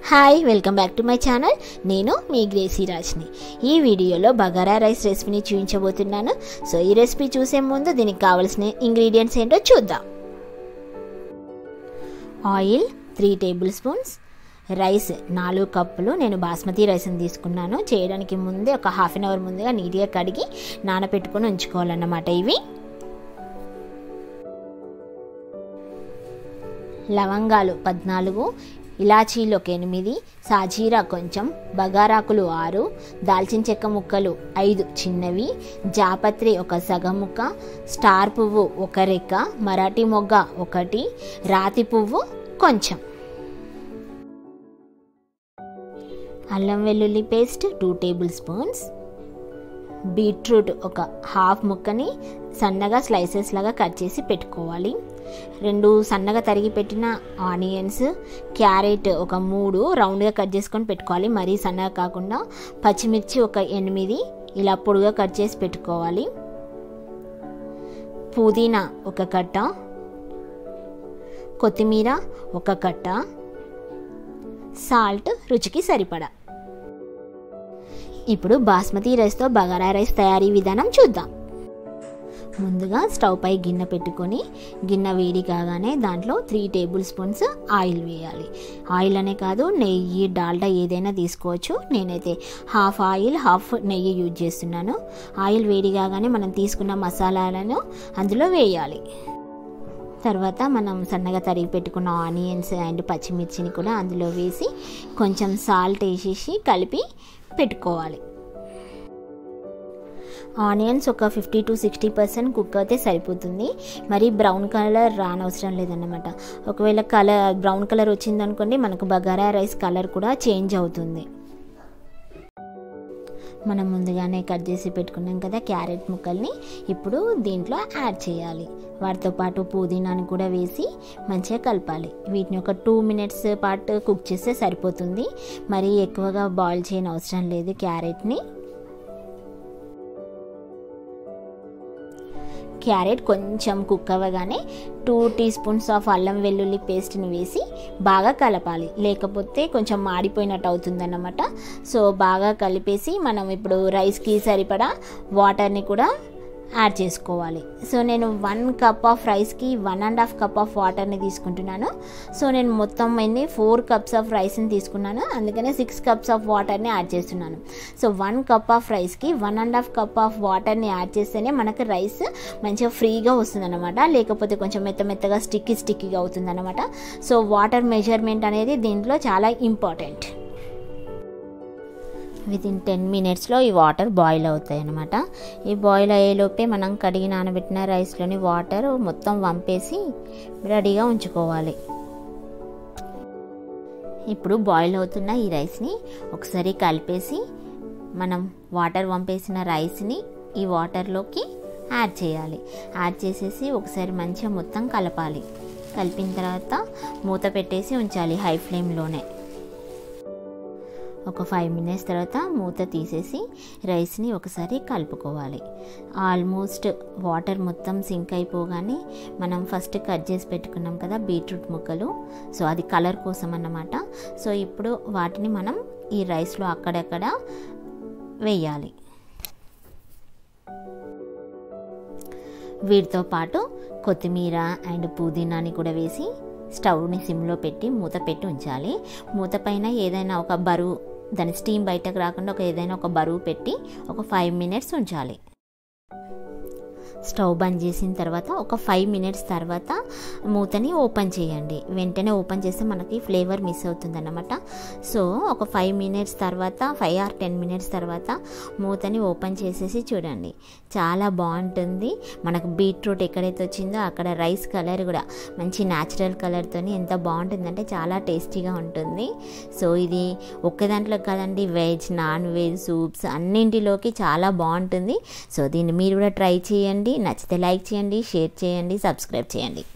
hi welcome back to my channel నేను మీ Gracie రాజ్ని ఈ వీడియోలో బగారా రైస్ రెసిపీని చూపించబోతున్నాను సో ఈ రెసిపీ చూసే ముందు దీనికి కావాల్సిన ఇంగ్రీడియంట్స్ ఏంటో చూద్దాం oil three tablespoons rice నాలుగు కప్పులు నేను బాస్మతి రైస్ని తీసుకున్నాను చేయడానికి ముందే ఒక హాఫ్ అన్ అవర్ ముందుగా నీట్గా కడిగి నానబెట్టుకొని ఉంచుకోవాలన్నమాట ఇవి లవంగాలు పద్నాలుగు ఇలాచీలు ఒక ఎనిమిది సాజీరా కొంచెం బగారాకులు ఆరు దాల్చిన చెక్క ముక్కలు ఐదు చిన్నవి జాపత్రి ఒక సగం ముక్క స్టార్ పువ్వు ఒక రెక్క మరాఠీ మొగ్గ ఒకటి రాతి పువ్వు కొంచెం అల్లం వెల్లుల్లి paste two tablespoons beetroot ఒక హాఫ్ ముక్కని సన్నగా స్లైసెస్ లాగా కట్ చేసి పెట్టుకోవాలి రెండు సన్నగా తరిగి పెట్టిన ఆనియన్స్ క్యారెట్ ఒక మూడు రౌండ్గా కట్ చేసుకొని పెట్టుకోవాలి మరీ సన్నగా కాకుండా పచ్చిమిర్చి ఒక ఎనిమిది ఇలా పొడుగా కట్ చేసి పెట్టుకోవాలి పుదీనా ఒక కట్ట కొత్తిమీర ఒక కట్ట సాల్ట్ రుచికి సరిపడా ఇప్పుడు బాస్మతి రైస్తో బగారా రైస్ తయారీ విధానం చూద్దాం ముందుగా స్టవ్ పై గిన్నె పెట్టుకొని గిన్నె వేడి కాగానే దాంట్లో త్రీ టేబుల్ స్పూన్స్ ఆయిల్ వేయాలి ఆయిల్ అనే కాదు నెయ్యి డాల్డా ఏదైనా తీసుకోవచ్చు నేనైతే హాఫ్ ఆయిల్ హాఫ్ నెయ్యి యూజ్ చేస్తున్నాను ఆయిల్ వేడి కాగానే మనం తీసుకున్న మసాలాలను అందులో వేయాలి తర్వాత మనం సన్నగా తరిగి పెట్టుకున్న ఆనియన్స్ అండ్ పచ్చిమిర్చిని కూడా అందులో వేసి కొంచెం సాల్ట్ వేసేసి కలిపి పెట్టుకోవాలి ఆనియన్స్ ఒక fifty to sixty percent cook అయితే సరిపోతుంది మరి బ్రౌన్ కలర్ రానవసరం లేదన్నమాట ఒకవేళ కలర్ బ్రౌన్ కలర్ వచ్చిందనుకోండి మనకు బగారా రైస్ కలర్ కూడా చేంజ్ అవుతుంది మనం ముందుగానే కట్ చేసి పెట్టుకున్నాం కదా క్యారెట్ ముక్కల్ని ఇప్పుడు దీంట్లో యాడ్ చేయాలి వాటితో పాటు పుదీనాని కూడా వేసి మంచిగా కలపాలి వీటిని ఒక టూ మినిట్స్ పాటు కుక్ చేస్తే సరిపోతుంది మరి ఎక్కువగా బాయిల్ చేయని అవసరం లేదు క్యారెట్ని క్యారెట్ కొంచెం కుక్ అవ్వగానే టూ టీ స్పూన్స్ ఆఫ్ అల్లం వెల్లుల్లి పేస్ట్ని వేసి బాగా కలపాలి లేకపోతే కొంచెం మాడిపోయినట్టు అవుతుందన్నమాట సో బాగా కలిపేసి మనం ఇప్పుడు రైస్కి సరిపడా వాటర్ని కూడా యాడ్ చేసుకోవాలి సో నేను వన్ కప్ ఆఫ్ రైస్కి one and half cup of వాటర్ని తీసుకుంటున్నాను సో నేను మొత్తం అన్ని ఫోర్ కప్స్ ఆఫ్ రైస్ని తీసుకున్నాను అందుకనే సిక్స్ కప్స్ ఆఫ్ వాటర్ని యాడ్ చేస్తున్నాను సో వన్ కప్ ఆఫ్ రైస్కి one and half cup of వాటర్ని యాడ్ చేస్తేనే మనకు రైస్ మంచిగా ఫ్రీగా వస్తుందన్నమాట లేకపోతే కొంచెం మెత్త మెత్తగా స్టిక్కీ స్టిక్కీగా అవుతుందన్నమాట సో వాటర్ మెజర్మెంట్ అనేది దీంట్లో చాలా ఇంపార్టెంట్ విత్ ఇన్ టెన్ మినిట్స్లో ఈ వాటర్ బాయిల్ అవుతాయి అన్నమాట ఈ బాయిల్ అయ్యేలోపే మనం కడిగి నానబెట్టిన రైస్లోని వాటర్ మొత్తం వంపేసి రెడీగా ఉంచుకోవాలి ఇప్పుడు బాయిల్ అవుతున్న ఈ రైస్ని ఒకసారి కలిపేసి మనం వాటర్ వంపేసిన రైస్ని ఈ వాటర్లోకి యాడ్ చేయాలి యాడ్ చేసేసి ఒకసారి మంచిగా మొత్తం కలపాలి కలిపిన తర్వాత మూత పెట్టేసి ఉంచాలి హై ఫ్లేమ్లోనే ఒక ఫైవ్ మినిట్స్ తర్వాత మూత తీసేసి రైస్ని ఒకసారి కలుపుకోవాలి ఆల్మోస్ట్ వాటర్ మొత్తం సింక్ అయిపోగానే మనం ఫస్ట్ కట్ చేసి పెట్టుకున్నాం కదా బీట్రూట్ ముక్కలు సో అది కలర్ కోసం అన్నమాట సో ఇప్పుడు వాటిని మనం ఈ రైస్లో అక్కడక్కడ వేయాలి వీటితో పాటు కొత్తిమీర అండ్ పుదీనాని కూడా వేసి స్టవ్ని సిమ్లో పెట్టి మూత పెట్టి ఉంచాలి మూత పైన ఏదైనా ఒక బరువు దాని స్టీమ్ బయటకు రాకుండా ఒక ఏదైనా ఒక బరువు పెట్టి ఒక ఫైవ్ మినిట్స్ ఉంచాలి స్టవ్ బంద్ చేసిన తర్వాత ఒక ఫైవ్ మినిట్స్ తర్వాత మూతని ఓపెన్ చేయండి వెంటనే ఓపెన్ చేస్తే మనకి ఫ్లేవర్ మిస్ అవుతుంది అన్నమాట సో ఒక ఫైవ్ మినిట్స్ తర్వాత ఫైవ్ ఆర్ టెన్ మినిట్స్ తర్వాత మూతని ఓపెన్ చేసేసి చూడండి చాలా బాగుంటుంది మనకు బీట్రూట్ ఎక్కడైతే వచ్చిందో అక్కడ రైస్ కలర్ కూడా మంచి న్యాచురల్ కలర్తో ఎంత బాగుంటుందంటే చాలా టేస్టీగా ఉంటుంది సో ఇది ఒక్క దాంట్లో కదండి వెజ్ నాన్ వెజ్ సూప్స్ అన్నింటిలోకి చాలా బాగుంటుంది సో దీన్ని మీరు కూడా ట్రై చేయండి నచ్చితే లైక్ చేయండి షేర్ చేయండి సబ్స్క్రైబ్ చేయండి